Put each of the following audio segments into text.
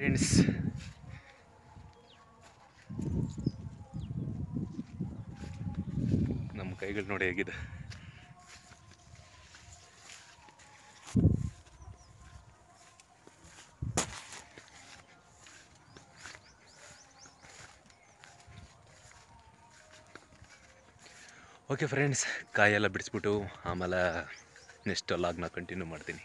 Friends ನಮ್ಮ ಕೈಗಳು ನೋಡಿ ಹೇಗಿದೆ ಓಕೆ ಫ್ರೆಂಡ್ಸ್ ಕಾಯೆಲ್ಲ ಬಿಡಿಸ್ಬಿಟ್ಟು ಆಮೇಲೆ ನೆಕ್ಸ್ಟ್ ಲಾಗ್ನ ಕಂಟಿನ್ಯೂ ಮಾಡ್ತೀನಿ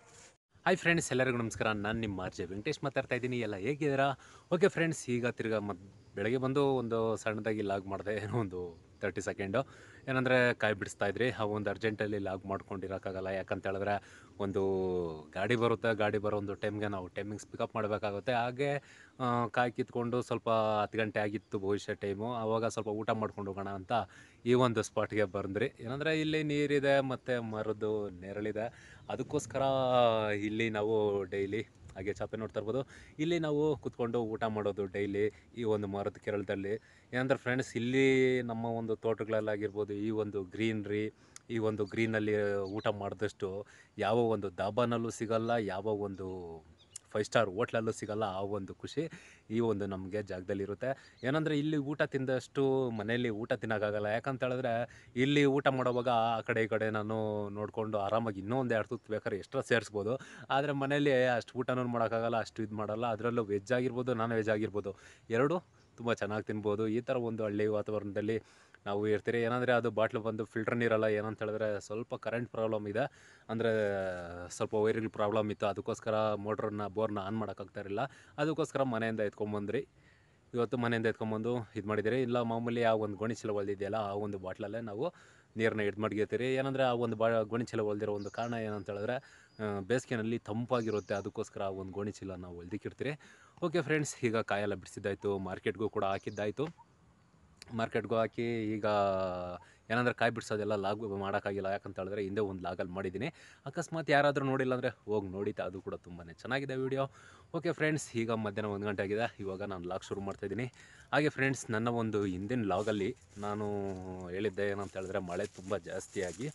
ಹಾಯ್ ಫ್ರೆಂಡ್ಸ್ ಎಲ್ಲರಿಗೂ ನಮಸ್ಕಾರ ನಾನು ನಿಮ್ಮ ಆರ್ ಜೆ ವೆಂಕಟೇಶ್ ಮಾತಾಡ್ತಾ ಇದ್ದೀನಿ ಎಲ್ಲ ಹೇಗಿದ್ದೀರಾ ಓಕೆ ಫ್ರೆಂಡ್ಸ್ ಈಗ ತಿರ್ಗಾ ಮತ್ತು ಬೆಳಗ್ಗೆ ಬಂದು ಒಂದು ಸಣ್ಣದಾಗಿ ಲಾಗ್ ಮಾಡಿದೆ ಏನೋ ಒಂದು ತರ್ಟಿ ಸೆಕೆಂಡು ಏನಂದರೆ ಕಾಯಿ ಬಿಡಿಸ್ತಾ ಇದ್ರಿ ಆ ಒಂದು ಅರ್ಜೆಂಟಲ್ಲಿ ಲಾಗ್ ಮಾಡ್ಕೊಂಡಿರೋಕ್ಕಾಗಲ್ಲ ಯಾಕಂತ ಹೇಳಿದ್ರೆ ಒಂದು ಗಾಡಿ ಬರುತ್ತೆ ಗಾಡಿ ಬರೋ ಒಂದು ಟೈಮ್ಗೆ ನಾವು ಟೈಮಿಂಗ್ಸ್ ಪಿಕಪ್ ಮಾಡಬೇಕಾಗುತ್ತೆ ಹಾಗೆ ಆ, ಕಾಯಿ ಕಿತ್ಕೊಂಡು ಸ್ವಲ್ಪ ಹತ್ತು ಗಂಟೆ ಆಗಿತ್ತು ಬಹುಶಃ ಟೈಮು ಆವಾಗ ಸ್ವಲ್ಪ ಊಟ ಮಾಡ್ಕೊಂಡು ಹೋಗೋಣ ಅಂತ ಈ ಒಂದು ಸ್ಪಾಟ್ಗೆ ಬಂದ್ರಿ ಏನಂದರೆ ಇಲ್ಲಿ ನೀರಿದೆ ಮತ್ತು ಮರದ್ದು ನೆರಳಿದೆ ಅದಕ್ಕೋಸ್ಕರ ಇಲ್ಲಿ ನಾವು ಡೈಲಿ ಹಾಗೆ ಚಾಪೆ ನೋಡ್ತಾ ಇರ್ಬೋದು ಇಲ್ಲಿ ನಾವು ಕುತ್ಕೊಂಡು ಊಟ ಮಾಡೋದು ಡೈಲಿ ಈ ಒಂದು ಮರದ ಕೆರಳದಲ್ಲಿ ಏನಂದ್ರೆ ಫ್ರೆಂಡ್ಸ್ ಇಲ್ಲಿ ನಮ್ಮ ಒಂದು ತೋಟಗಳಲ್ಲಾಗಿರ್ಬೋದು ಈ ಒಂದು ಗ್ರೀನ್ರಿ ಈ ಒಂದು ಗ್ರೀನಲ್ಲಿ ಊಟ ಮಾಡಿದಷ್ಟು ಯಾವ ಒಂದು ದಾಬಾನಲ್ಲೂ ಸಿಗಲ್ಲ ಯಾವ ಒಂದು ಫೈವ್ ಸ್ಟಾರ್ ಹೋಟ್ಲಲ್ಲೂ ಸಿಗಲ್ಲ ಆ ಒಂದು ಖುಷಿ ಈ ಒಂದು ನಮಗೆ ಜಾಗದಲ್ಲಿರುತ್ತೆ ಏನಂದರೆ ಇಲ್ಲಿ ಊಟ ತಿಂದಷ್ಟು ಮನೆಯಲ್ಲಿ ಊಟ ತಿನ್ನೋಕ್ಕಾಗಲ್ಲ ಯಾಕಂತ ಹೇಳಿದ್ರೆ ಇಲ್ಲಿ ಊಟ ಮಾಡೋವಾಗ ಆ ಕಡೆ ಈ ಕಡೆ ನಾನು ನೋಡಿಕೊಂಡು ಆರಾಮಾಗಿ ಇನ್ನೂ ಒಂದು ಎರಡು ತುತ್ತು ಬೇಕಾದ್ರೆ ಎಕ್ಸ್ಟ್ರಾ ಸೇರಿಸ್ಬೋದು ಆದರೆ ಮನೇಲಿ ಅಷ್ಟು ಊಟನೂ ಮಾಡೋಕ್ಕಾಗಲ್ಲ ಅಷ್ಟು ಇದು ಮಾಡಲ್ಲ ಅದರಲ್ಲೂ ವೆಜ್ ಆಗಿರ್ಬೋದು ನಾನ್ ವೆಜ್ ಆಗಿರ್ಬೋದು ಎರಡೂ ತುಂಬ ಚೆನ್ನಾಗಿ ತಿನ್ಬೋದು ಈ ಥರ ಒಂದು ಹಳ್ಳಿ ವಾತಾವರಣದಲ್ಲಿ ನಾವು ಇರ್ತೀರಿ ಏನಂದರೆ ಅದು ಬಾಟ್ಲು ಬಂದು ಫಿಲ್ಟರ್ ನೀರಲ್ಲ ಏನಂತ ಹೇಳಿದ್ರೆ ಸ್ವಲ್ಪ ಕರೆಂಟ್ ಪ್ರಾಬ್ಲಮ್ ಇದೆ ಅಂದರೆ ಸ್ವಲ್ಪ ವೈರ್ಗಳ ಪ್ರಾಬ್ಲಮ್ ಇತ್ತು ಅದಕ್ಕೋಸ್ಕರ ಮೋಟ್ರನ್ನ ಬೋರ್ನ ಆನ್ ಮಾಡೋಕ್ಕಾಗ್ತಾ ಇರಲಿಲ್ಲ ಅದಕ್ಕೋಸ್ಕರ ಮನೆಯಿಂದ ಎತ್ಕೊಂಬಂದ್ರಿ ಇವತ್ತು ಮನೆಯಿಂದ ಎತ್ಕೊಂಬಂದು ಇದು ಮಾಡಿದ್ದೀರಿ ಇಲ್ಲ ಮಾಮೂಲಿ ಆ ಒಂದು ಗೋಣಿ ಚೀಲ ಹೊಲ್ದಿದೆಯಲ್ಲ ಆ ಒಂದು ಬಾಟ್ಲಲ್ಲೇ ನಾವು ನೀರನ್ನ ಹಿಡ್ದು ಮಡ್ಗಿರ್ತೀರಿ ಏನಂದರೆ ಆ ಒಂದು ಬಾ ಗೋಣಿ ಚೀಲ ಹೊಲ್ದಿರೋ ಒಂದು ಕಾರಣ ಏನಂತ ಹೇಳಿದ್ರೆ ಆ, ಬೇಸಿಗೆನಲ್ಲಿ ತಂಪಾಗಿರುತ್ತೆ ಅದಕ್ಕೋಸ್ಕರ ಆ ಒಂದು ಗೋಣಿ ಚೀಲ ನಾವು ಹೊಲ್ದಿಕ್ಕಿರ್ತೀರಿ ಓಕೆ ಫ್ರೆಂಡ್ಸ್ ಈಗ ಕಾಯೆಲ್ಲ ಬಿಡಿಸಿದ್ದಾಯಿತು ಮಾರ್ಕೆಟ್ಗೂ ಕೂಡ ಹಾಕಿದ್ದಾಯಿತು ಮಾರ್ಕೆಟ್ಗೂ ಹಾಕಿ ಈಗ ಏನಂದ್ರೆ ಕಾಯಿ ಬಿಡಿಸೋದೆಲ್ಲ ಲಾಗ್ ಮಾಡೋಕ್ಕಾಗಿಲ್ಲ ಯಾಕಂತ ಹೇಳಿದ್ರೆ ಹಿಂದೆ ಒಂದು ಲಾಗಲ್ಲಿ ಮಾಡಿದ್ದೀನಿ ಅಕಸ್ಮಾತ್ ಯಾರಾದರೂ ನೋಡಿಲ್ಲ ಅಂದರೆ ಹೋಗಿ ನೋಡಿತಾ ಅದು ಕೂಡ ತುಂಬಾ ಚೆನ್ನಾಗಿದೆ ವಿಡಿಯೋ ಓಕೆ ಫ್ರೆಂಡ್ಸ್ ಈಗ ಮಧ್ಯಾಹ್ನ ಒಂದು ಗಂಟೆ ಆಗಿದೆ ಇವಾಗ ನಾನು ಲಾಗ್ ಶುರು ಮಾಡ್ತಾಯಿದ್ದೀನಿ ಹಾಗೆ ಫ್ರೆಂಡ್ಸ್ ನನ್ನ ಒಂದು ಹಿಂದಿನ ಲಾಗಲ್ಲಿ ನಾನು ಹೇಳಿದ್ದೆ ಏನಂತ ಹೇಳಿದ್ರೆ ಮಳೆ ತುಂಬ ಜಾಸ್ತಿಯಾಗಿ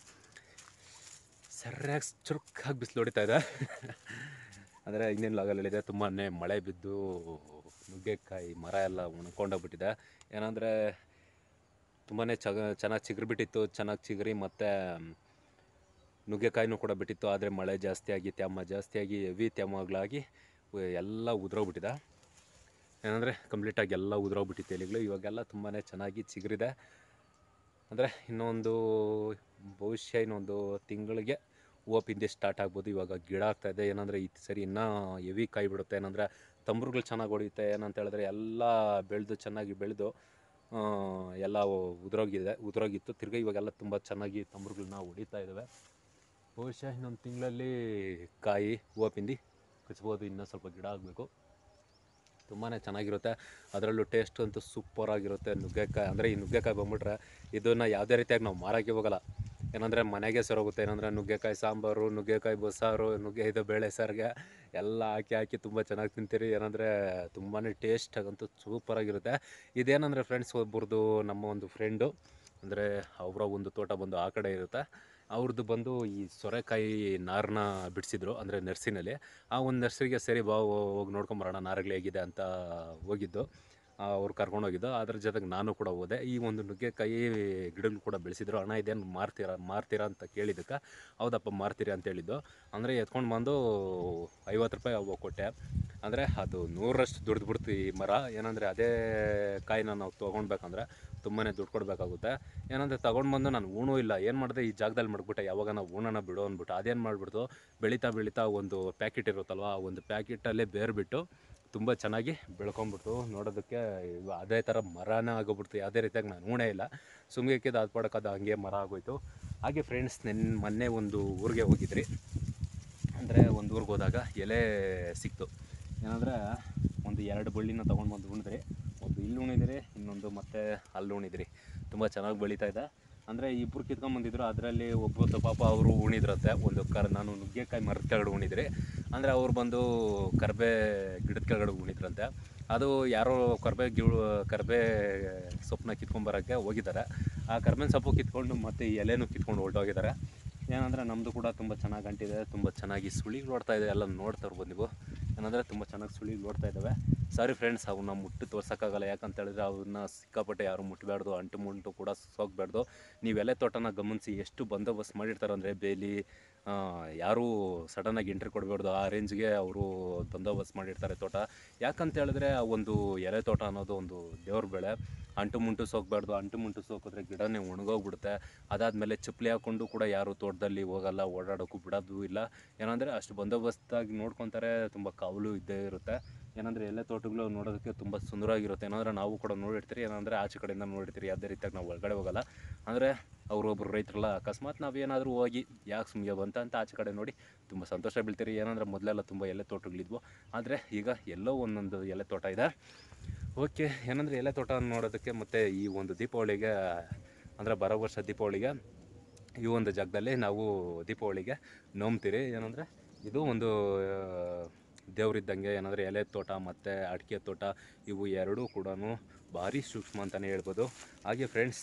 ಸರಿಯಾಗಿ ಚುರುಕಾಗಿ ಬಿಸಿಲು ಹೊಡಿತಾ ಇದೆ ಅಂದರೆ ಹಿಂದಿನ ಲಾಗಲ್ಲಿ ಹೇಳಿದೆ ತುಂಬಾ ಮಳೆ ಬಿದ್ದು ನುಗ್ಗೆಕಾಯಿ ಮರ ಎಲ್ಲ ಒಣಕೊಂಡೋಗ್ಬಿಟ್ಟಿದೆ ಏನಂದರೆ ತುಂಬಾ ಚಗ ಚೆನ್ನಾಗಿ ಚಿಗುರು ಬಿಟ್ಟಿತ್ತು ಚೆನ್ನಾಗಿ ಚಿಗುರಿ ಮತ್ತು ನುಗ್ಗೆಕಾಯಿನೂ ಕೂಡ ಬಿಟ್ಟಿತ್ತು ಆದರೆ ಮಳೆ ಜಾಸ್ತಿಯಾಗಿ ತ್ಯಾಮ ಜಾಸ್ತಿಯಾಗಿ ಹೆವಿ ತ್ಯಾಮಗಳಾಗಿ ಉ- ಎಲ್ಲ ಉದುರೋಗ್ಬಿಟ್ಟಿದೆ ಏನಂದರೆ ಕಂಪ್ಲೀಟಾಗಿ ಎಲ್ಲ ಉದುರೋಗ್ಬಿಟ್ಟಿತ್ತು ಎಲೆಗಳು ಇವಾಗೆಲ್ಲ ತುಂಬಾ ಚೆನ್ನಾಗಿ ಚಿಗುರಿದೆ ಅಂದರೆ ಇನ್ನೊಂದು ಬಹುಶಃ ಇನ್ನೊಂದು ತಿಂಗಳಿಗೆ ಹೂವು ಪಿಂದೆ ಸ್ಟಾರ್ಟ್ ಆಗ್ಬೋದು ಇವಾಗ ಗಿಡ ಆಗ್ತಾಯಿದೆ ಏನಂದರೆ ಈ ಸರಿ ಇನ್ನೂ ಹೆವಿ ಕಾಯಿ ಬಿಡುತ್ತೆ ಏನಂದರೆ ತಂಬ್ರುಗಳು ಚೆನ್ನಾಗಿ ಹೊಡಿಯುತ್ತೆ ಏನಂತ ಹೇಳಿದ್ರೆ ಎಲ್ಲ ಬೆಳೆದು ಚೆನ್ನಾಗಿ ಬೆಳೆದು ಆ, ಎಲ್ಲ ಉದುರೋಗಿದೆ ಉದುರೋಗಿತ್ತು ತಿರ್ಗಿ ಇವಾಗೆಲ್ಲ ತುಂಬ ಚೆನ್ನಾಗಿ ತಂಬ್ರುಗಳನ್ನ ಹೊಡಿತಾ ಇದ್ದಾವೆ ಬಹುಶಃ ಇನ್ನೊಂದು ತಿಂಗಳಲ್ಲಿ ಕಾಯಿ ಹೂವು ಪಿಂದಿ ಕಚ್ಬೋದು ಇನ್ನೂ ಸ್ವಲ್ಪ ಗಿಡ ಆಗಬೇಕು ತುಂಬಾ ಚೆನ್ನಾಗಿರುತ್ತೆ ಅದರಲ್ಲೂ ಟೇಸ್ಟ್ ಅಂತೂ ಸೂಪರ್ ಆಗಿರುತ್ತೆ ನುಗ್ಗೆಕಾಯಿ ಅಂದರೆ ಈ ನುಗ್ಗೆಕಾಯಿ ಬಂದ್ಬಿಟ್ರೆ ಇದನ್ನು ಯಾವುದೇ ರೀತಿಯಾಗಿ ನಾವು ಮಾರೋಕ್ಕೆ ಹೋಗಲ್ಲ ಏನಂದರೆ ಮನೆಗೆ ಸರೋಗುತ್ತೆ ಏನಂದರೆ ನುಗ್ಗೆಕಾಯಿ ಸಾಂಬಾರು ನುಗ್ಗೆಕಾಯಿ ಬಸ್ಸಾರು ನುಗ್ಗೆ ಇದು ಬೇಳೆ ಸಾರಿಗೆ ಎಲ್ಲ ಹಾಕಿ ಹಾಕಿ ತುಂಬ ಚೆನ್ನಾಗಿ ತಿಂತೀರಿ ಏನಂದರೆ ತುಂಬಾ ಟೇಸ್ಟ್ ಆಗಂತೂ ಸೂಪರಾಗಿರುತ್ತೆ ಇದೇನಂದರೆ ಫ್ರೆಂಡ್ಸ್ ಒಬ್ಬರದು ನಮ್ಮ ಒಂದು ಫ್ರೆಂಡು ಅಂದರೆ ಅವರ ಒಂದು ತೋಟ ಬಂದು ಆ ಕಡೆ ಇರುತ್ತೆ ಅವ್ರದ್ದು ಬಂದು ಈ ಸೊರೆಕಾಯಿ ನಾರನ್ನ ಬಿಡಿಸಿದ್ರು ಅಂದರೆ ನರ್ಸಿನಲ್ಲಿ ಆ ಒಂದು ನರ್ಸರಿಗೆ ಸರಿ ಬಾ ಹೋಗಿ ನೋಡ್ಕೊಂಬರೋಣ ನಾರುಗಳು ಹೇಗಿದೆ ಅಂತ ಹೋಗಿದ್ದು ಆ, ಅವ್ರು ಕರ್ಕೊಂಡು ಹೋಗಿದ್ದು ಅದ್ರ ಜೊತೆಗೆ ನಾನು ಕೂಡ ಹೋದೆ ಈ ಒಂದು ನುಗ್ಗೆಕಾಯಿ ಗಿಡಗಳು ಕೂಡ ಬೆಳೆಸಿದ್ರು ಅಣ್ಣ ಇದೇನು ಮಾರ್ತೀರಾ ಮಾರ್ತೀರಾ ಅಂತ ಕೇಳಿದ್ದಕ್ಕೆ ಹೌದಪ್ಪ ಮಾರ್ತೀರಿ ಅಂತ ಹೇಳಿದ್ದು ಅಂದರೆ ಎತ್ಕೊಂಡು ಬಂದು ಐವತ್ತು ರೂಪಾಯಿ ಅವು ಕೊಟ್ಟೆ ಅಂದರೆ ಅದು ನೂರರಷ್ಟು ದುಡ್ದು ಬಿಡ್ತು ಈ ಮರ ಏನಂದರೆ ಅದೇ ಕಾಯಿನ ನಾವು ತೊಗೊಳ್ಬೇಕಂದ್ರೆ ತುಂಬಾ ದುಡ್ಡು ಕೊಡಬೇಕಾಗುತ್ತೆ ಏನಂದರೆ ತೊಗೊಂಡು ಬಂದು ನಾನು ಉಣೂ ಇಲ್ಲ ಏನು ಮಾಡಿದೆ ಈ ಜಾಗದಲ್ಲಿ ಮಾಡ್ಬಿಟ್ಟೆ ಯಾವಾಗ ನಾವು ಉಣನ ಬಿಡು ಅಂದ್ಬಿಟ್ಟು ಅದೇನು ಮಾಡಿಬಿಡ್ತು ಬೆಳೀತಾ ಬೆಳೀತಾ ಒಂದು ಪ್ಯಾಕೆಟ್ ಇರುತ್ತಲ್ವ ಆ ಒಂದು ಪ್ಯಾಕೆಟಲ್ಲೇ ಬೇರೆ ಬಿಟ್ಟು ತುಂಬ ಚೆನ್ನಾಗಿ ಬೆಳ್ಕೊಂಬಿಡ್ತು ನೋಡೋದಕ್ಕೆ ಇವ ಅದೇ ಥರ ಮರನೇ ಆಗೋಗ್ಬಿಡ್ತು ಯಾವುದೇ ರೀತಿಯಾಗಿ ನಾನು ಉಣೇ ಇಲ್ಲ ಸುಮ್ಗೆ ಇಕ್ಕಿದ್ದು ಅದು ಪಡಕ್ಕೆ ಅದು ಹಂಗೆ ಮರ ಆಗೋಯ್ತು ಹಾಗೆ ಫ್ರೆಂಡ್ಸ್ ನೆನ್ ಮೊನ್ನೆ ಒಂದು ಊರಿಗೆ ಹೋಗಿದ್ರಿ ಅಂದರೆ ಒಂದು ಊರಿಗೆ ಹೋದಾಗ ಎಲೆ ಸಿಕ್ತು ಏನಂದರೆ ಒಂದು ಎರಡು ಬಳ್ಳಿನ ತೊಗೊಂಡು ಬಂದು ಉಣಿದ್ರಿ ಒಂದು ಇಲ್ಲಿ ಉಣಿದಿರಿ ಇನ್ನೊಂದು ಮತ್ತೆ ಅಲ್ಲಿ ಉಣಿದಿರಿ ತುಂಬ ಚೆನ್ನಾಗಿ ಬೆಳೀತಾ ಇದೆ ಅಂದರೆ ಇಬ್ಬರು ಕಿತ್ಕೊಂಬಂದಿದ್ರು ಅದರಲ್ಲಿ ಒಬ್ಬರು ಪಾಪ ಅವರು ಉಣಿದ್ರಂತೆ ಒಂದು ಕರ್ ನಾನು ನುಗ್ಗೆಕಾಯಿ ಮರದ ಕೆಳಗಡೆ ಉಣಿದ್ರಿ ಅಂದರೆ ಅವ್ರು ಬಂದು ಕರ್ಬೇ ಗಿಡದ ಕೆಳಗಡೆ ಉಣಿದ್ರಂತೆ ಅದು ಯಾರೋ ಕರ್ಬೇ ಗಿಡ ಕರ್ಬೇ ಸೊಪ್ಪನ್ನ ಕಿತ್ಕೊಂಬರೋಕ್ಕೆ ಹೋಗಿದ್ದಾರೆ ಆ ಕರ್ಬೇವಿನ ಸೊಪ್ಪು ಕಿತ್ಕೊಂಡು ಮತ್ತು ಈ ಎಲೆನೂ ಕಿತ್ಕೊಂಡು ಹೊರಟೋಗಿದ್ದಾರೆ ಏನಂದರೆ ನಮ್ಮದು ಕೂಡ ತುಂಬ ಚೆನ್ನಾಗಿ ಅಂಟಿದೆ ತುಂಬ ಚೆನ್ನಾಗಿ ಸುಳಿಗಳು ಓಡ್ತಾ ಇದೆ ಎಲ್ಲ ನೋಡ್ತಾ ಇರ್ಬೋದು ನೀವು ಏನಂದರೆ ತುಂಬ ಚೆನ್ನಾಗಿ ಸುಳಿ ನೋಡ್ತಾ ಇದ್ದಾವೆ ಸಾರಿ ಫ್ರೆಂಡ್ಸ್ ಅವನ್ನ ಮುಟ್ಟು ತೋರ್ಸೋಕ್ಕಾಗಲ್ಲ ಯಾಕಂತ ಹೇಳಿದ್ರೆ ಅವನ್ನ ಸಿಕ್ಕಾಪಟ್ಟೆ ಯಾರು ಮುಟ್ಟಬಾರ್ದು ಅಂಟು ಮುಂಟು ಕೂಡ ಸೋಗಬಾರ್ದು ನೀವು ಎಲೆ ತೋಟನ ಗಮನಿಸಿ ಎಷ್ಟು ಬಂದೋಬಸ್ತ್ ಮಾಡಿರ್ತಾರೆ ಅಂದರೆ ಬೇಲಿ ಆ, ಯಾರೂ ಸಡನ್ನಾಗಿ ಎಂಟ್ರಿ ಕೊಡಬಾರ್ದು ಆ ರೇಂಜ್ಗೆ ಅವರು ಬಂದೋಬಸ್ತ್ ಮಾಡಿರ್ತಾರೆ ತೋಟ ಯಾಕಂತ ಹೇಳಿದ್ರೆ ಆ ಒಂದು ಎಲೆ ತೋಟ ಅನ್ನೋದು ಒಂದು ದೇವ್ರ ಬೆಳೆ ಅಂಟು ಮುಂಟು ಸೋಗಬಾರ್ದು ಅಂಟು ಮುಂಟು ಸೋಕಿದ್ರೆ ಗಿಡನೇ ಒಣಗೋಗ್ಬಿಡುತ್ತೆ ಅದಾದಮೇಲೆ ಚಪ್ಪಲಿ ಹಾಕ್ಕೊಂಡು ಕೂಡ ಯಾರು ತೋಟದಲ್ಲಿ ಹೋಗಲ್ಲ ಓಡಾಡೋಕ್ಕೂ ಬಿಡೋದು ಇಲ್ಲ ಏನಂದರೆ ಅಷ್ಟು ಬಂದೋಬಸ್ತಾಗಿ ನೋಡ್ಕೊತಾರೆ ತುಂಬ ಕಾವಲು ಇದ್ದೇ ಇರುತ್ತೆ ಏನಂದರೆ ಎಲೆ ತೋಟಗಳು ನೋಡೋದಕ್ಕೆ ತುಂಬ ಸುಂದರವಾಗಿರುತ್ತೆ ಏನಂದರೆ ನಾವು ಕೂಡ ನೋಡಿರ್ತೀರಿ ಏನಂದರೆ ಆಚೆ ಕಡೆಯಿಂದ ನೋಡಿರ್ತೀರಿ ಯಾವುದೇ ರೀತಿಯಾಗಿ ನಾವು ಒಳಗಡೆ ಹೋಗಲ್ಲ ಅಂದರೆ ಅವರೊಬ್ಬರು ರೈತರಲ್ಲ ಅಕಸ್ಮಾತ್ ನಾವೇನಾದರೂ ಹೋಗಿ ಯಾಕೆ ಸುಮ್ಮನೆ ಬಂತ ಅಂತ ಆಚೆ ಕಡೆ ನೋಡಿ ತುಂಬ ಸಂತೋಷ ಬೀಳ್ತೀರಿ ಏನಂದರೆ ಮೊದಲೆಲ್ಲ ತುಂಬ ಎಲೆ ತೋಟಗಳಿದ್ವು ಆದರೆ ಈಗ ಎಲ್ಲೋ ಒಂದೊಂದು ಎಲೆ ತೋಟ ಇದೆ ಓಕೆ ಏನಂದರೆ ಎಲೆ ತೋಟ ನೋಡೋದಕ್ಕೆ ಮತ್ತು ಈ ಒಂದು ದೀಪಾವಳಿಗೆ ಅಂದರೆ ಬರೋ ವರ್ಷ ದೀಪಾವಳಿಗೆ ಈ ಒಂದು ಜಾಗದಲ್ಲಿ ನಾವು ದೀಪಾವಳಿಗೆ ನೋಮ್ತೀರಿ ಏನಂದರೆ ಇದು ಒಂದು ಆ, ದೇವರಿದ್ದಂಗೆ ಏನಂದರೆ ಎಲೆ ತೋಟ ಮತ್ತು ಅಡಿಕೆ ತೋಟ ಇವು ಎರಡೂ ಕೂಡ ಭಾರಿ ಸೂಕ್ಷ್ಮ ಅಂತಲೇ ಹೇಳ್ಬೋದು ಹಾಗೆ ಫ್ರೆಂಡ್ಸ್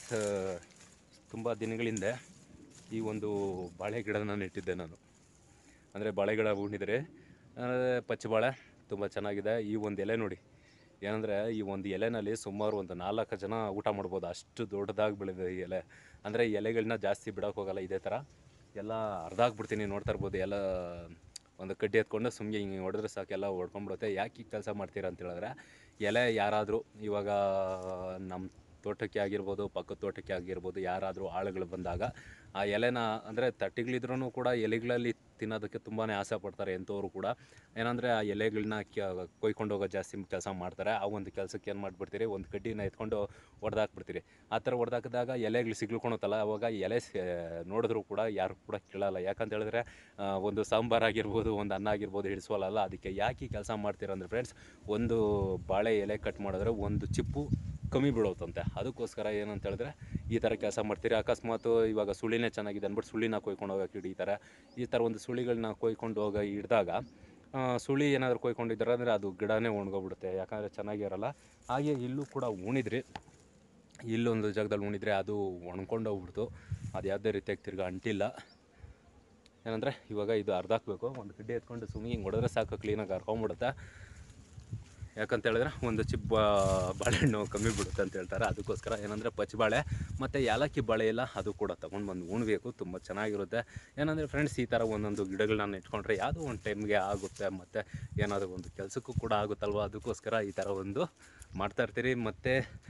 ತುಂಬ ದಿನಗಳಿಂದ ಈ ಒಂದು ಬಾಳೆ ಗಿಡನ ನೆಟ್ಟಿದ್ದೆ ನಾನು ಅಂದರೆ ಬಾಳೆ ಗಿಡ ಉಣಿದರೆ ಪಚ್ಚ ಬಾಳೆ ತುಂಬ ಚೆನ್ನಾಗಿದೆ ಈ ಒಂದು ಎಲೆ ನೋಡಿ ಏನಂದರೆ ಈ ಒಂದು ಎಲೆನಲ್ಲಿ ಸುಮಾರು ಒಂದು ನಾಲ್ಕು ಜನ ಊಟ ಮಾಡ್ಬೋದು ಅಷ್ಟು ದೊಡ್ಡದಾಗಿ ಬೆಳೆದಿದೆ ಈ ಎಲೆ ಅಂದರೆ ಈ ಎಲೆಗಳನ್ನ ಜಾಸ್ತಿ ಬಿಡೋಕೆ ಹೋಗಲ್ಲ ಇದೇ ಥರ ಎಲ್ಲ ಅರ್ಧ ಹಾಕ್ಬಿಡ್ತೀನಿ ನೋಡ್ತಾ ಇರ್ಬೋದು ಎಲ್ಲ ಒಂದು ಕಡ್ಡಿ ಎತ್ಕೊಂಡು ಸುಮ್ಮನೆ ಹಿಂಗೆ ಹೊಡೆದ್ರೆ ಸಾಕು ಎಲ್ಲ ಹೊಡ್ಕೊಂಡ್ಬಿಡುತ್ತೆ ಯಾಕೆ ಈ ಕೆಲಸ ಮಾಡ್ತೀರಾ ಅಂತ ಹೇಳಿದ್ರೆ ಎಲೆ ಯಾರಾದರೂ ಇವಾಗ ನಮ್ಮ ತೋಟಕ್ಕೆ ಆಗಿರ್ಬೋದು ಪಕ್ಕದ ತೋಟಕ್ಕೆ ಆಗಿರ್ಬೋದು ಯಾರಾದರೂ ಆಳುಗಳು ಬಂದಾಗ ಆ ಎಲೆನ ಅಂದರೆ ತಟ್ಟಿಗಳಿದ್ರೂ ಕೂಡ ಎಲೆಗಳಲ್ಲಿ ತಿನ್ನೋದಕ್ಕೆ ತುಂಬಾ ಆಸೆ ಪಡ್ತಾರೆ ಎಂಥವ್ರು ಕೂಡ ಏನಂದರೆ ಆ ಎಲೆಗಳನ್ನ ಕೊಯ್ಕೊಂಡು ಹೋಗೋ ಜಾಸ್ತಿ ಕೆಲಸ ಮಾಡ್ತಾರೆ ಆ ಒಂದು ಕೆಲಸಕ್ಕೆ ಏನು ಮಾಡಿಬಿಡ್ತೀರಿ ಒಂದು ಕಡ್ಡಿನ ಎತ್ಕೊಂಡು ಹೊಡೆದಾಕ್ಬಿಡ್ತೀರಿ ಆ ಥರ ಹೊಡೆದಾಕಿದಾಗ ಎಲೆಗಳು ಸಿಗ್ಲ್ಕೊಳುತ್ತಲ್ಲ ಅವಾಗ ಎಲೆ ಸೆ- ನೋಡಿದ್ರು ಕೂಡ ಯಾರು ಕೂಡ ಕೇಳಲ್ಲ ಯಾಕಂತ ಹೇಳಿದ್ರೆ ಆ, ಒಂದು ಸಾಂಬಾರು ಆಗಿರ್ಬೋದು ಒಂದು ಅನ್ನ ಆಗಿರ್ಬೋದು ಹಿಡಿಸೋಲ್ಲ ಅದಕ್ಕೆ ಯಾಕೆ ಈ ಕೆಲಸ ಮಾಡ್ತೀರ ಅಂದರೆ ಫ್ರೆಂಡ್ಸ್ ಒಂದು ಬಾಳೆ ಎಲೆ ಕಟ್ ಮಾಡಿದ್ರೆ ಒಂದು ಚಿಪ್ಪು ಕಮ್ಮಿ ಬೀಳುತ್ತಂತೆ ಅದಕ್ಕೋಸ್ಕರ ಏನಂತ ಹೇಳಿದ್ರೆ ಈ ಥರ ಕೆಲಸ ಮಾಡ್ತೀರಿ ಅಕಸ್ಮಾತ್ ಇವಾಗ ಸುಳಿನೇ ಚೆನ್ನಾಗಿದೆ ಅಂದ್ಬಿಟ್ಟು ಸುಳಿನ ಕೊಯ್ಕೊಂಡು ಹೋಗೋಕೆ ಹಿಡಿತಾರೆ ಈ ಥರ ಒಂದು ಸುಳಿಗಳನ್ನ ಕೊಯ್ಕೊಂಡು ಹೋಗ ಹಿಡಿದಾಗ ಸುಳಿ ಏನಾದರೂ ಕೊಯ್ಕೊಂಡಿದ್ದಾರೆ ಅಂದರೆ ಅದು ಗಿಡನೇ ಒಣಗೋಗ್ಬಿಡುತ್ತೆ ಯಾಕಂದರೆ ಚೆನ್ನಾಗಿರಲ್ಲ ಹಾಗೆ ಇಲ್ಲೂ ಕೂಡ ಉಣಿದ್ರಿ ಇಲ್ಲೊಂದು ಜಾಗದಲ್ಲಿ ಉಣಿದ್ರೆ ಅದು ಒಣ್ಕೊಂಡು ಹೋಗ್ಬಿಡ್ತು ಅದು ಯಾವುದೇ ರೀತಿಯಾಗಿ ತಿರ್ಗಿ ಅಂಟಿಲ್ಲ ಏನಂದರೆ ಇವಾಗ ಇದು ಅರ್ಧ ಹಾಕ್ಬೇಕು ಒಂದು ಕಡ್ಡಿ ಎತ್ಕೊಂಡು ಸುಮ್ಮನೆ ಹಿಂಗೆ ಹೊಡೆದ್ರೆ ಸಾಕು ಕ್ಲೀನಾಗಿ ಹರ್ಕೊಂಬಿಡುತ್ತೆ ಯಾಕಂತ ಹೇಳಿದ್ರೆ ಒಂದು ಚಿಪ್ಪ ಬಾಳೆಹಣ್ಣು ಕಮ್ಮಿ ಬಿಡುತ್ತೆ ಅಂತ ಹೇಳ್ತಾರೆ ಅದಕ್ಕೋಸ್ಕರ ಏನಂದರೆ ಪಚ್ಚಬಾಳೆ ಮತ್ತು ಯಾಲಕ್ಕಿ ಬಾಳೆ ಇಲ್ಲ ಅದು ಕೂಡ ತೊಗೊಂಡು ಬಂದು ಉಣ್ಬೇಕು ತುಂಬ ಚೆನ್ನಾಗಿರುತ್ತೆ ಏನಂದರೆ ಫ್ರೆಂಡ್ಸ್ ಈ ಥರ ಒಂದೊಂದು ಗಿಡಗಳನ್ನ ಇಟ್ಕೊಂಡ್ರೆ ಯಾವುದೋ ಒಂದು ಟೈಮ್ಗೆ ಆಗುತ್ತೆ ಮತ್ತು ಏನಾದರೂ ಒಂದು ಕೆಲಸಕ್ಕೂ ಕೂಡ ಆಗುತ್ತಲ್ವ ಅದಕ್ಕೋಸ್ಕರ ಈ ಥರ ಒಂದು ಮಾಡ್ತಾ ಇರ್ತೀರಿ ಮತ್ತು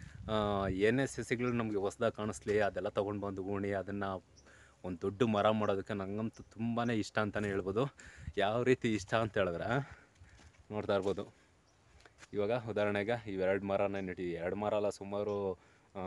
ಏನೇ ಸಸಿಗಳು ನಮಗೆ ಹೊಸ್ದಾಗಿ ಕಾಣಿಸ್ಲಿ ಅದೆಲ್ಲ ತೊಗೊಂಡು ಬಂದು ಉಣಿ ಅದನ್ನು ಒಂದು ದೊಡ್ಡ ಮರ ಮಾಡೋದಕ್ಕೆ ನಂಗಂತೂ ತುಂಬಾ ಇಷ್ಟ ಅಂತಲೇ ಹೇಳ್ಬೋದು ಯಾವ ರೀತಿ ಇಷ್ಟ ಅಂತ ಹೇಳಿದ್ರೆ ನೋಡ್ತಾ ಇರ್ಬೋದು ಇವಾಗ ಉದಾಹರಣೆಗೆ ಇವೆರಡು ಮರನ ನೆಟ್ಟಿ ಎರಡು ಮರ ಅಲ್ಲ ಸುಮಾರು ಆ,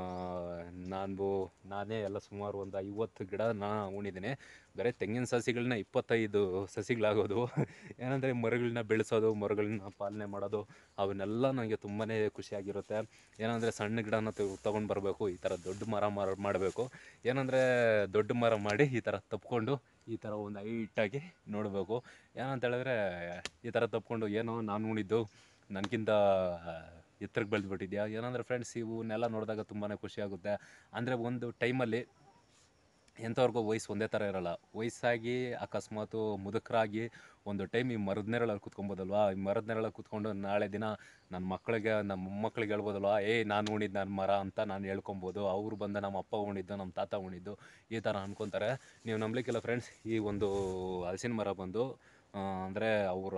ನಾನು ನಾನೇ ಎಲ್ಲ ಸುಮಾರು ಒಂದು ಐವತ್ತು ಗಿಡ ನಾ ಉಣಿದ್ದೀನಿ ಬರೀ ತೆಂಗಿನ ಸಸಿಗಳನ್ನ ಇಪ್ಪತ್ತೈದು ಸಸಿಗಳಾಗೋದು ಏನಂದರೆ ಮರಗಳನ್ನ ಬೆಳೆಸೋದು ಮರಗಳನ್ನ ಪಾಲನೆ ಮಾಡೋದು ಅವನ್ನೆಲ್ಲ ನನಗೆ ತುಂಬಾ ಖುಷಿಯಾಗಿರುತ್ತೆ ಏನಂದರೆ ಸಣ್ಣ ಗಿಡನ ತೊಗೊಂಡು ಬರಬೇಕು ಈ ಥರ ದೊಡ್ಡ ಮರ ಮರ ಮಾಡಬೇಕು ಏನಂದರೆ ದೊಡ್ಡ ಮರ ಮಾಡಿ ಈ ಥರ ತಪ್ಕೊಂಡು ಈ ಥರ ಒಂದು ಹೈಟಾಗಿ ನೋಡಬೇಕು ಏನಂತ ಹೇಳಿದ್ರೆ ಈ ಥರ ತಪ್ಕೊಂಡು ಏನೋ ನಾನು ಉಣಿದ್ದು ನನಗಿಂತ ಎತ್ತರಕ್ಕೆ ಬೆಳೆದ್ಬಿಟ್ಟಿದ್ಯಾ ಏನಂದರೆ ಫ್ರೆಂಡ್ಸ್ ಇವನ್ನೆಲ್ಲ ನೋಡಿದಾಗ ತುಂಬಾ ಖುಷಿಯಾಗುತ್ತೆ ಅಂದರೆ ಒಂದು ಟೈಮಲ್ಲಿ ಎಂಥವ್ರಿಗೂ ವಯಸ್ಸು ಒಂದೇ ಥರ ಇರಲ್ಲ ವಯಸ್ಸಾಗಿ ಅಕಸ್ಮಾತು ಮುದುಕರಾಗಿ ಒಂದು ಟೈಮ್ ಈ ಮರದ ನೆರಳಲ್ಲಿ ಕುತ್ಕೊಬೋದಲ್ವಾ ಈ ಮರದ ನೆರಳಲ್ಲಿ ಕುತ್ಕೊಂಡು ನಾಳೆ ದಿನ ನನ್ನ ಮಕ್ಕಳಿಗೆ ನಮ್ಮ ಮೊಮ್ಮಕ್ಕಳಿಗೆ ಹೇಳ್ಬೋದಲ್ವಾ ಏ ನಾನು ಉಣಿದ್ದು ನನ್ನ ಮರ ಅಂತ ನಾನು ಹೇಳ್ಕೊಬೋದು ಅವ್ರು ಬಂದ ನಮ್ಮ ಅಪ್ಪ ಉಣಿದ್ದು ನಮ್ಮ ತಾತ ಉಣಿದ್ದು ಈ ಥರ ಅನ್ಕೊತಾರೆ ನೀವು ನಂಬಲಿಕ್ಕಿಲ್ಲ ಫ್ರೆಂಡ್ಸ್ ಈ ಒಂದು ಹಲಸಿನ ಮರ ಬಂದು ಅಂದರೆ ಅವರ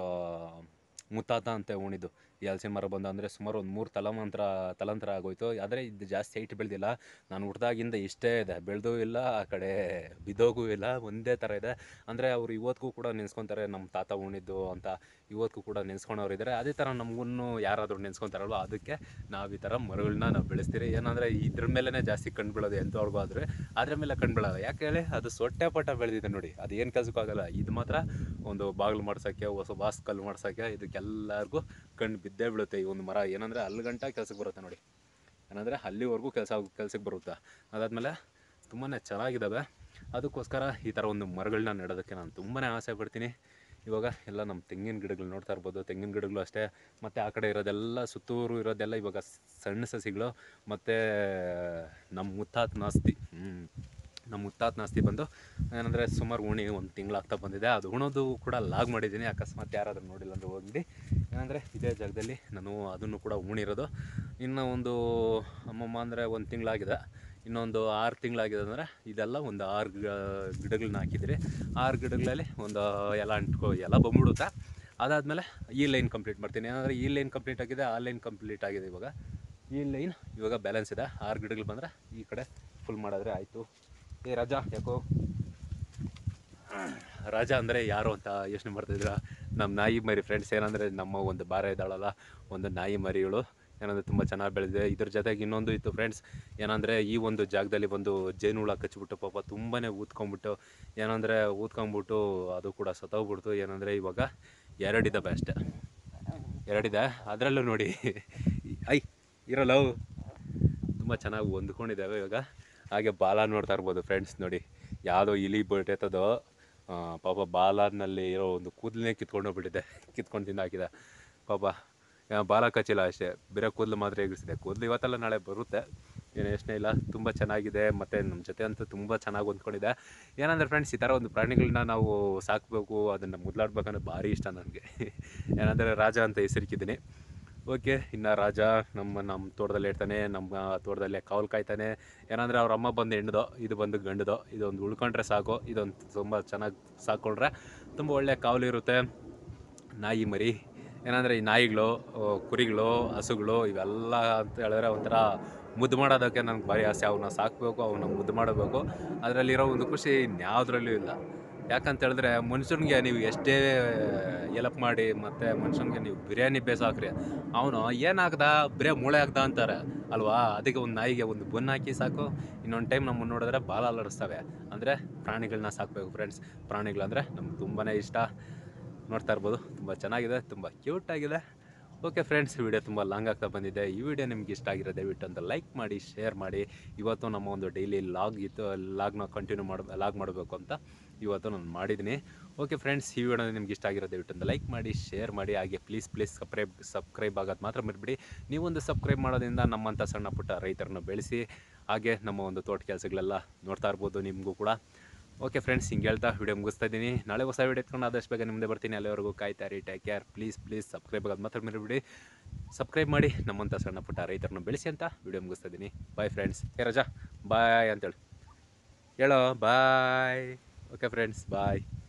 ಮುತ್ತಾತ ಅಂತ ಉಣಿದ್ದು ಈ ಹಲಸಿನ ಮರ ಬಂದು ಅಂದರೆ ಸುಮಾರು ಒಂದು ಮೂರು ತಲಮಂತ್ರ ತಲಾಂತರ ಆಗೋಯ್ತು ಆದರೆ ಇದು ಜಾಸ್ತಿ ಹೈಟ್ ಬೆಳೆದಿಲ್ಲ ನಾನು ಹುಡ್ದಾಗಿಂದ ಇಷ್ಟೇ ಇದೆ ಬೆಳೆದೂ ಇಲ್ಲ ಆ ಕಡೆ ಬಿದ್ದೋಗೂ ಇಲ್ಲ ಒಂದೇ ಥರ ಇದೆ ಅಂದರೆ ಅವರು ಇವತ್ತಿಗೂ ಕೂಡ ನೆನೆಸ್ಕೊತಾರೆ ನಮ್ಮ ತಾತ ಉಣಿದ್ದು ಅಂತ ಇವತ್ತಿಗೂ ಕೂಡ ನೆನೆಸ್ಕೊಂಡವ್ರು ಇದ್ದಾರೆ ಅದೇ ಥರ ನಮಗೂ ಯಾರಾದರೂ ನೆನೆಸ್ಕೊತಾರಲ್ವ ಅದಕ್ಕೆ ನಾವು ಈ ಥರ ಮರಗಳನ್ನ ನಾವು ಬೆಳೆಸ್ತೀರಿ ಏನಂದರೆ ಇದ್ರ ಮೇಲೇ ಜಾಸ್ತಿ ಕಂಡು ಬೀಳೋದು ಎಂಥವ್ರಿಗೂ ಆದರೆ ಅದ್ರ ಮೇಲೆ ಕಂಡು ಬೀಳಲ್ಲ ಯಾಕೆ ಹೇಳಿ ಅದು ಸೊಟ್ಟೆ ಪಟ ಬೆಳೆದಿದೆ ನೋಡಿ ಅದು ಏನು ಕೆಲಸಕ್ಕೂ ಆಗಲ್ಲ ಇದು ಮಾತ್ರ ಒಂದು ಬಾಗಿಲು ಮಾಡ್ಸೋಕ್ಕೆ ಹೊಸ ಬಾಸ್ ಕಲ್ಲು ಮಾಡ್ಸೋಕ್ಕೆ ಇದಕ್ಕೆಲ್ಲರಿಗೂ ಕಣ್ಣು ಬಿದ್ದೇ ಬೀಳುತ್ತೆ ಈ ಒಂದು ಮರ ಏನಂದರೆ ಅಲ್ಲಿ ಗಂಟ ಕೆಲ್ಸಕ್ಕೆ ಬರುತ್ತೆ ನೋಡಿ ಏನಂದರೆ ಅಲ್ಲಿವರೆಗೂ ಕೆಲಸ ಕೆಲ್ಸಕ್ಕೆ ಬರುತ್ತೆ ಅದಾದಮೇಲೆ ತುಂಬಾ ಚೆನ್ನಾಗಿದ್ದಾವೆ ಅದಕ್ಕೋಸ್ಕರ ಈ ಥರ ಒಂದು ಮರಗಳನ್ನ ನೆಡೋದಕ್ಕೆ ನಾನು ತುಂಬಾ ಆಸೆ ಪಡ್ತೀನಿ ಇವಾಗ ಎಲ್ಲ ನಮ್ಮ ತೆಂಗಿನ ಗಿಡಗಳು ನೋಡ್ತಾ ಇರ್ಬೋದು ತೆಂಗಿನ ಗಿಡಗಳು ಅಷ್ಟೇ ಮತ್ತು ಆ ಕಡೆ ಇರೋದೆಲ್ಲ ಸುತ್ತೂರು ಇರೋದೆಲ್ಲ ಇವಾಗ ಸಣ್ಣ ಸಸಿಗಳು ಮತ್ತು ನಮ್ಮ ಮುತ್ತಾತನ ಆಸ್ತಿ ಹ್ಮ್. ನಮ್ಮ ಮುತ್ತಾತನ ಆಸ್ತಿ ಬಂದು ಏನಂದರೆ ಸುಮಾರು ಉಣಿ ಒಂದು ತಿಂಗಳಾಗ್ತಾ ಬಂದಿದೆ ಅದು ಉಣೋದು ಕೂಡ ಲಾಗ್ ಮಾಡಿದ್ದೀನಿ ಅಕಸ್ಮಾತ್ ಯಾರಾದರೂ ನೋಡಿಲ್ಲ ಅಂದರೆ ಹೋಗಿ ಏನಂದರೆ ಇದೇ ಜಾಗದಲ್ಲಿ ನಾನು ಅದನ್ನು ಕೂಡ ಉಣಿರೋದು ಇನ್ನು ಒಂದು ಅಮ್ಮಮ್ಮ ಅಂದರೆ ಒಂದು ತಿಂಗಳಾಗಿದೆ ಇನ್ನೊಂದು ಆರು ತಿಂಗಳಾಗಿದೆ ಅಂದರೆ ಇದೆಲ್ಲ ಒಂದು ಆರು ಗಿಡಗಳನ್ನ ಹಾಕಿದ್ರಿ ಆರು ಗಿಡಗಳಲ್ಲಿ ಒಂದು ಎಲ್ಲ ಅಂಟ್ಕೊ ಎಲ್ಲ ಬಂದ್ಬಿಡುತ್ತೆ ಅದಾದಮೇಲೆ ಈ ಲೈನ್ ಕಂಪ್ಲೀಟ್ ಮಾಡ್ತೀನಿ ಏನಂದರೆ ಈ ಲೈನ್ ಕಂಪ್ಲೀಟ್ ಆಗಿದೆ ಆ ಲೈನ್ ಕಂಪ್ಲೀಟ್ ಆಗಿದೆ ಇವಾಗ ಈ ಲೈನ್ ಇವಾಗ ಬ್ಯಾಲೆನ್ಸ್ ಇದೆ ಆರು ಗಿಡಗಳು ಬಂದರೆ ಈ ಕಡೆ ಫುಲ್ ಮಾಡಿದ್ರೆ ಆಯಿತು ಏ ರಾಜಾ ಯಾಕೋ ರಾಜ ಅಂದರೆ ಯಾರು ಅಂತ ಯೋಚನೆ ಮಾಡ್ತಿದ್ರ ನಮ್ಮ ನಾಯಿ ಮರಿ ಫ್ರೆಂಡ್ಸ್ ಏನಂದರೆ ನಮ್ಮ ಒಂದು ಬಾರ ಇದ್ದಾಳಲ್ಲ ಒಂದು ನಾಯಿ ಮರಿಗಳು ಏನಂದರೆ ತುಂಬ ಚೆನ್ನಾಗಿ ಬೆಳೆದಿದೆ ಇದ್ರ ಜೊತೆಗೆ ಇನ್ನೊಂದು ಇತ್ತು ಫ್ರೆಂಡ್ಸ್ ಏನಂದರೆ ಈ ಒಂದು ಜಾಗದಲ್ಲಿ ಒಂದು ಜೇನುಹುಳ ಕಚ್ಚಿಬಿಟ್ಟು ಪಾಪ ತುಂಬಾ ಊದ್ಕೊಂಬಿಟ್ಟು ಏನಂದರೆ ಊದ್ಕೊಂಬಿಟ್ಟು ಅದು ಕೂಡ ಸತ್ತೋಗ್ಬಿಡ್ತು ಏನಂದರೆ ಇವಾಗ ಎರಡಿದ್ದಾವೆ ಅಷ್ಟೆ ಎರಡಿದೆ ಅದರಲ್ಲೂ ನೋಡಿ ಐ ಇರಲ್ಲ ಅವು ತುಂಬ ಚೆನ್ನಾಗಿ ಹೊಂದ್ಕೊಂಡಿದ್ದಾವೆ ಇವಾಗ ಹಾಗೆ ಬಾಲ ನೋಡ್ತಾ ಇರ್ಬೋದು ಫ್ರೆಂಡ್ಸ್ ನೋಡಿ ಯಾವುದೋ ಇಲಿ ಬಿಟ್ಟೈತದೋ ಆ, ಪಾಪ ಬಾಲನಲ್ಲಿ ಇರೋ ಒಂದು ಕೂದಲನ್ನೇ ಕಿತ್ಕೊಂಡು ಹೋಗ್ಬಿಟ್ಟಿದೆ ಕಿತ್ಕೊಂಡು ತಿಂದಾಕಿದೆ ಪಾಪ ಆ, ಬಾಲ ಕಚ್ಚಿಲ್ಲ ಅಷ್ಟೇ ಬೇರೆ ಕೂದಲು ಮಾತ್ರ ಎಗರಿಸಿದೆ ಕೂದಲು ಇವತ್ತೆಲ್ಲ ನಾಳೆ ಬರುತ್ತೆ ಏನು ಯೋಚನೆ ಇಲ್ಲ ತುಂಬ ಚೆನ್ನಾಗಿದೆ ಮತ್ತು ನಮ್ಮ ಜೊತೆ ಅಂತೂ ತುಂಬ ಚೆನ್ನಾಗಿ ಹೊಂದ್ಕೊಂಡಿದೆ ಏನಂದರೆ ಫ್ರೆಂಡ್ಸ್ ಈ ಥರ ಒಂದು ಪ್ರಾಣಿಗಳನ್ನ ನಾವು ಸಾಕಬೇಕು ಅದನ್ನು ಮುದ್ಲಾಡ್ಬೇಕಂದ್ರೆ ಭಾರಿ ಇಷ್ಟ ನನಗೆ ಏನಂದರೆ ರಾಜ ಅಂತ ಹೆಸರಿಕಿದ್ದೀನಿ ಓಕೆ ಇನ್ನು ರಾಜ ನಮ್ಮ ನಮ್ಮ ತೋಟದಲ್ಲಿ ಇರ್ತಾನೆ ನಮ್ಮ ತೋಟದಲ್ಲೇ ಕಾವಲು ಕಾಯ್ತಾನೆ ಏನಂದರೆ ಅವ್ರ ಅಮ್ಮ ಬಂದು ಹೆಣ್ದೋ ಇದು ಬಂದು ಗಂಡದೋ ಇದೊಂದು ಉಳ್ಕೊಂಡ್ರೆ ಸಾಕು ಇದೊಂದು ತುಂಬ ಚೆನ್ನಾಗಿ ಸಾಕ್ಕೊಂಡ್ರೆ ತುಂಬ ಒಳ್ಳೆ ಕಾವಲು ಇರುತ್ತೆ ನಾಯಿ ಮರಿ ಏನಂದರೆ ಈ ನಾಯಿಗಳು ಆ, ಕುರಿಗಳು ಹಸುಗಳು ಇವೆಲ್ಲ ಅಂತ ಹೇಳಿದ್ರೆ ಒಂಥರ ಮುದ್ದು ಮಾಡೋದಕ್ಕೆ ನನಗೆ ಭಾರಿ ಆಸೆ ಅವನ್ನ ಸಾಕಬೇಕು ಅವನ್ನ ಮುದ್ದು ಮಾಡಬೇಕು ಅದರಲ್ಲಿರೋ ಒಂದು ಖುಷಿ ಇನ್ಯಾವುದ್ರಲ್ಲೂ ಇಲ್ಲ ಯಾಕಂತ ಹೇಳಿದ್ರೆ ಮನುಷ್ಯನಿಗೆ ನೀವು ಎಷ್ಟೇ ಎಲಪ್ ಮಾಡಿ ಮತ್ತು ಮನುಷ್ಯನಿಗೆ ನೀವು ಬಿರಿಯಾನಿ ಬೇಸ್ ಹಾಕ್ರಿ ಅವನು ಏನಾಗ್ದ ಬರೇ ಮೂಳೆ ಆಗ್ದ ಅಂತಾರೆ ಅಲ್ವಾ ಅದಕ್ಕೆ ಒಂದು ನಾಯಿಗೆ ಒಂದು ಬನ್ ಹಾಕಿ ಸಾಕು ಇನ್ನೊಂದು ಟೈಮ್ ನಮ್ಮನ್ನು ನೋಡಿದ್ರೆ ಬಾಲ ಅಲಡಿಸ್ತವೆ ಅಂದರೆ ಪ್ರಾಣಿಗಳನ್ನ ಸಾಕಬೇಕು ಫ್ರೆಂಡ್ಸ್ ಪ್ರಾಣಿಗಳಂದರೆ ನಮ್ಗೆ ತುಂಬಾ ಇಷ್ಟ ನೋಡ್ತಾ ಇರ್ಬೋದು ತುಂಬ ಚೆನ್ನಾಗಿದೆ ತುಂಬ ಕ್ಯೂಟ್ ಆಗಿದೆ ಓಕೆ ಫ್ರೆಂಡ್ಸ್ ವಿಡಿಯೋ ತುಂಬ ಲಾಂಗ್ ಆಗ್ತಾ ಬಂದಿದೆ ಈ ವಿಡಿಯೋ ನಿಮ್ಗೆ ಇಷ್ಟ ಆಗಿರೋ ದಯವಿಟ್ಟು ಅಂತ ಲೈಕ್ ಮಾಡಿ ಶೇರ್ ಮಾಡಿ ಇವತ್ತು ನಮ್ಮ ಒಂದು ಡೈಲಿ ಲಾಗ್ ಇತ್ತು ಲಾಗ್ನ ಕಂಟಿನ್ಯೂ ಮಾಡ ಲಾಗ್ ಮಾಡಬೇಕು ಅಂತ ಇವತ್ತು ನಾನು ಮಾಡಿದ್ದೀನಿ ಓಕೆ ಫ್ರೆಂಡ್ಸ್ ಈ ವಿಡಿಯೋ ನಿಮ್ಗೆ ಇಷ್ಟ ಆಗಿರೋ ದಯವಿಟ್ಟು ಅಂತ ಲೈಕ್ ಮಾಡಿ ಶೇರ್ ಮಾಡಿ ಹಾಗೆ ಪ್ಲೀಸ್ ಪ್ಲೀಸ್ ಸಬ್ಸ್ಕ್ರೈಬ್ ಸಬ್ಸ್ಕ್ರೈಬ್ ಆಗೋದು ಮಾತ್ರ ಮರಿಬಿಡಿ ನೀವೊಂದು ಸಬ್ಸ್ಕ್ರೈಬ್ ಮಾಡೋದ್ರಿಂದ ನಮ್ಮಂಥ ಸಣ್ಣ ಪುಟ್ಟ ರೈತರನ್ನ ಬೆಳೆಸಿ ಹಾಗೆ ನಮ್ಮ ಒಂದು ತೋಟ ಕೆಲಸಗಳೆಲ್ಲ ನೋಡ್ತಾ ಇರ್ಬೋದು ನಿಮಗೂ ಕೂಡ ಓಕೆ ಫ್ರೆಂಡ್ಸ್ ಹಿಂಗೆ ಹೇಳ್ತಾ ವಿಡಿಯೋ ಮುಗಿಸ್ತಾ ಇದ್ದೀನಿ ನಾಳೆ ಹೊಸ ವಿಡಿಯೋ ಎತ್ಕೊಂಡು ಆದಷ್ಟು ಬೇಗ ನಿಮ್ಮದೇ ಬರ್ತೀನಿ ಅಲ್ಲಿವರೆಗೂ ಕಾಯ್ತಾ ರೀ take care please please subscribe ಆಗೋದು ಮಾತ್ರ ಮರಿಬಿಡಿ ಸಬ್ಸ್ಕ್ರೈಬ್ ಮಾಡಿ ನಮ್ಮಂಥ ಸಣ್ಣ ಪುಟ್ಟ ರೈತರನ್ನ ಬೆಳೆಸಿ ಅಂತ ವಿಡಿಯೋ ಮುಗಿಸ್ತಾ ಇದ್ದೀನಿ ಬಾಯ್ ಫ್ರೆಂಡ್ಸ್ ಹೇ ರಜಾ ಬಾಯ್ ಅಂತೇಳಿ ಹೇಳೋ ಬಾಯ್ ಓಕೆ ಫ್ರೆಂಡ್ಸ್ ಬಾಯ್